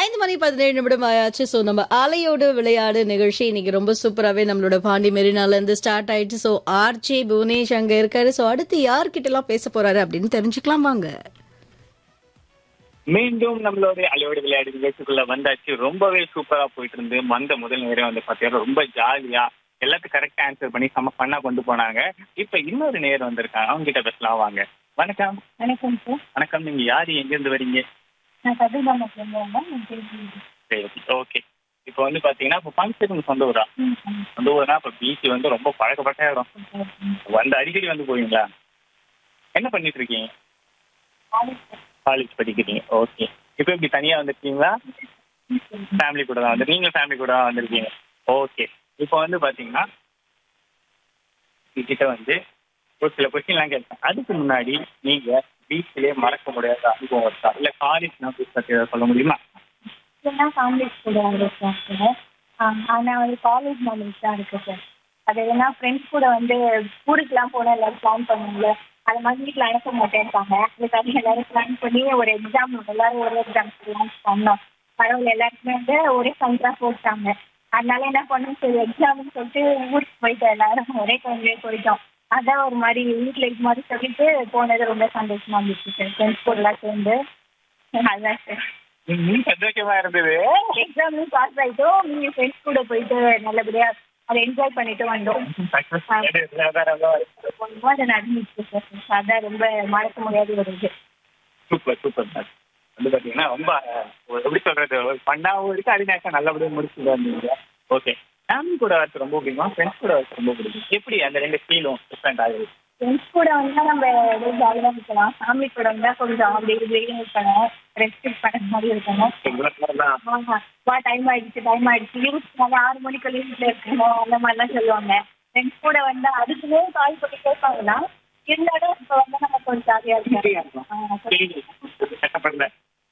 ஐந்து மணி பதினேழு நிமிடம் ஆயாச்சு ஸோ நம்ம அலையோடு விளையாடு நிகழ்ச்சி இன்னைக்கு ரொம்ப சூப்பராகவே நம்மளோட பாண்டி மெரினால இருந்து ஸ்டார்ட் ஆயிடுச்சு ஸோ ஆர்ஜே புவனேஷ் அங்க இருக்காரு ஸோ அடுத்து யார்கிட்ட எல்லாம் பேச போறாரு அப்படின்னு தெரிஞ்சுக்கலாம் வாங்க மீண்டும் நம்மளோட அலையோடு விளையாடு நிகழ்ச்சிக்குள்ள வந்தாச்சு ரொம்பவே சூப்பரா போயிட்டு இருந்து வந்த முதல் நேரம் வந்து பாத்தீங்கன்னா ரொம்ப ஜாலியா எல்லாத்துக்கும் கரெக்ட் ஆன்சர் பண்ணி செம்ம பண்ணா கொண்டு போனாங்க இப்ப இன்னொரு நேரம் வந்திருக்காங்க அவங்க கிட்ட பேசலாம் வாங்க வணக்கம் வணக்கம் சார் வணக்கம் நீங்க யாரு எங்க இருந்து வரீங்க நான் கதிர்பாமத்துலேருந்து வந்தேன் என் பேர் ஜீவி. சரி ஓகே இப்போ வந்து பாத்தீங்கன்னா இப்போ பாண்டிச்சேரி சொந்த ஊரா ம், ம். சொந்த ஊர்னா இப்போ பீச் வந்து ரொம்ப பழக்கப்பட்ட இடம் வந்து அடிக்கடி வந்து போவீங்களா என்ன பண்ணிட்டு இருக்கீங்க காலேஜ் காலேஜ் படிக்கிறீங்க ஓகே இப்போ இப்படி தனியா வந்திருக்கீங்களா ஃபேமிலி கூட தான் வந்து நீங்களும் ஃபேமிலி கூட தான் வந்திருக்கீங்க ஓகே இப்போ வந்து பாத்தீங்கன்னா கிட்ட வந்து ஒரு சில கொஸ்டின்லாம் கேட்பேன் அதுக்கு முன்னாடி நீங்க பீச்லயே மறக்க முடியாத அனுபவம் இருக்கா இல்ல காலேஜ் நான் பத்தி ஏதாவது சொல்ல முடியுமா இல்லைன்னா ஃபேமிலி கூட வந்திருக்கேன் சார் ஆனால் வந்து காலேஜ் மெமரிஸ் தான் இருக்கு சார் அது இல்லைன்னா ஃப்ரெண்ட்ஸ் கூட வந்து ஊருக்குலாம் போனால் எல்லாரும் பிளான் பண்ணுவாங்க அது மாதிரி வீட்டில் அனுப்ப மாட்டேன்ட்டாங்க அதுக்காக எல்லாரும் பிளான் பண்ணி ஒரு எக்ஸாம் எல்லாரும் ஒரு எக்ஸாம் லான்ச் பண்ணோம் பரவாயில்ல எல்லாருக்குமே வந்து ஒரே சென்டராக போட்டாங்க அதனால என்ன பண்ணோம் சரி எக்ஸாம்னு சொல்லிட்டு ஊருக்கு போயிட்டோம் எல்லாரும் ஒரே டைம்லேயே போயிட்டோம் அதான் ஒரு மாதிரி வீட்டில் இது மாதிரி சொல்லிட்டு போனது ரொம்ப சந்தோஷமா இருந்துச்சு சார் ஃப்ரெண்ட்ஸ் கூடலாம் சேர்ந்து அதான் சார் இன்னும் சந்தோஷமா இருந்தது எக்ஸாம்லையும் பாஸ் ஆயிட்டோம் நீங்க ஃப்ரெண்ட்ஸ் கூட போயிட்டு நல்லபடியா அதை என்ஜாய் பண்ணிட்டு வந்தோம் ரொம்ப அது நடந்துச்சு சார் அதான் ரொம்ப மறக்க முடியாத ஒரு இது சூப்பர் சூப்பர் சார் வந்து பாத்தீங்கன்னா ரொம்ப அஹ், எப்படி சொல்றது ஒரு பண்ணாவும் இருக்கு அதே நேரத்தில் நல்லபடியாக முடிச்சுட்டு வந்தீங்க ஓகே ஃபேமிலி கூட வரது ரொம்ப பிடிக்குமா ஃப்ரெண்ட்ஸ் கூட வரது ரொம்ப பிடிக்கும் எப்படி அந்த ரெண்டு ஃபீலும் டிஃப்ரெண்ட் ஆகுது ஃப்ரெண்ட்ஸ் கூட வந்தா நம்ம ஏதோ ஜாலியாக இருக்கலாம் ஃபேமிலி கூட வந்தா கொஞ்சம் அப்படி இப்படின்னு இருக்கணும் ரெஸ்ட்ரிக்ட் பண்ண மாதிரி இருக்கணும் ஆமா வா டைம் ஆயிடுச்சு டைம் ஆயிடுச்சு லீவ்ஸ் நல்லா ஆறு மணிக்கு லீவ்ல இருக்கணும் அந்த மாதிரிலாம் சொல்லுவாங்க ஃப்ரெண்ட்ஸ் கூட வந்தா அதுக்குமே கால் பண்ணி கேட்பாங்கன்னா இருந்தாலும் இப்போ வந்து நம்ம கொஞ்சம் ஜாலியாக இருக்கோம் ஆ, கொஞ்சம் கஷ்டப்படல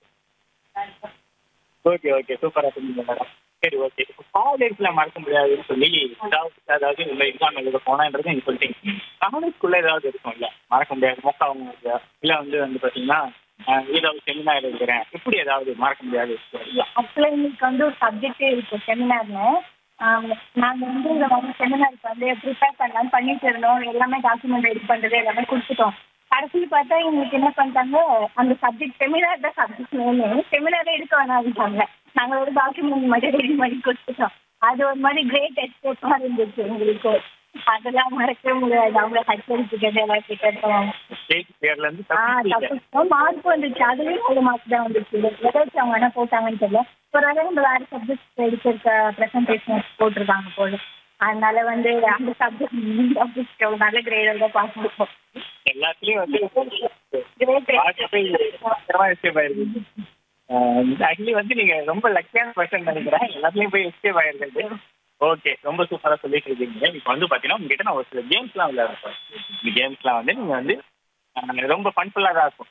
ஓகே ஓகே சூப்பரா சொன்னீங்க மேடம் சரி ஓகே இப்போ காலேஜ்ல மறக்க முடியாதுன்னு சொல்லி ஏதாவது அதாவது இந்த எக்ஸாம் எழுத போனான்றது நீங்க சொல்லிட்டீங்க காலேஜ்குள்ள ஏதாவது இருக்கும்ல மறக்க முடியாது மொக்கா அவங்க இல்ல வந்து வந்து பாத்தீங்கன்னா அஹ், ஏதாவது செமினார் எழுதுறேன் இப்படி ஏதாவது மறக்க முடியாது ஆக்சுவலாக எங்களுக்கு வந்து ஒரு சப்ஜெக்டே இருக்கு செமினார்னு நாங்கள் வந்து இதை வந்து செமினாருக்கு வந்து ப்ரிப்பேர் பண்ணலாம்னு பண்ணிட்டு இருந்தோம் எல்லாமே டாக்குமெண்ட் ரெடி பண்ணுறது எல்லாமே கொடுத்துட்டோம் கடைசியில் பார்த்தா எங்களுக்கு என்ன பண்ணிட்டாங்க அந்த சப்ஜெக்ட் செமினார் தான் சப்ஜெக்ட் வேணும் செமினாரே எடுக்க வேணாம்ட்டாங்க நாங்கள் ஒரு டாக்குமெண்ட் மட்டும் ரெடி பண்ணி கொடுத்துட்டோம் அது ஒரு மாதிரி கிரேட் எக்ஸ்பெக்டாக இருந்துச்சு எங்களுக்கு அதெல்லாம் மறக்கவே முடியாது அவங்க ஹச்சரிச்சுக்கிறது எல்லாம் கிட்ட ஸ்டேஜ் பேர்ல இருந்து ஆ தப்பிச்சிட்டீங்க. தப்பு மார்க் வந்துச்சு அதுவே நல்ல மார்க் தான் வந்துச்சு ஏதாச்சும் அவங்க என்ன போட்டாங்கன்னு தெரியல ஒரு வேளை நம்ம வேற சப்ஜெக்ட் எடுத்திருக்க ப்ரெசன்டேஷன் போட்டிருக்காங்க போல அதனால வந்து அந்த சப்ஜெக்ட் சப்ஜெக்ட் நல்ல கிரேட் தான் பாஸ் பண்ணுவோம் எல்லாத்துலயும் வந்து கிரேட் பார்க்கவே பயங்கரமா escape ஆயிருக்கு. ஆஹ் actually வந்து நீங்க ரொம்ப லக்கியான பர்சன் நினைக்கிறேன் எல்லாத்துலயும் போய் எஸ்கேப் ஆயிருக்கிறது ஓகே ரொம்ப சூப்பரா சொல்லிட்டு இருக்கீங்க இப்போ வந்து பாத்தீங்கன்னா உங்ககிட்ட நான் ஒரு சில கேம்ஸ்லாம் விளையாடுறேன் இந்த கேம்ஸ்லாம் வந்து நீங்க வந்து ஆஹ் ரொம்ப ஃபன்ஃபுல்லா தான் இருக்கும்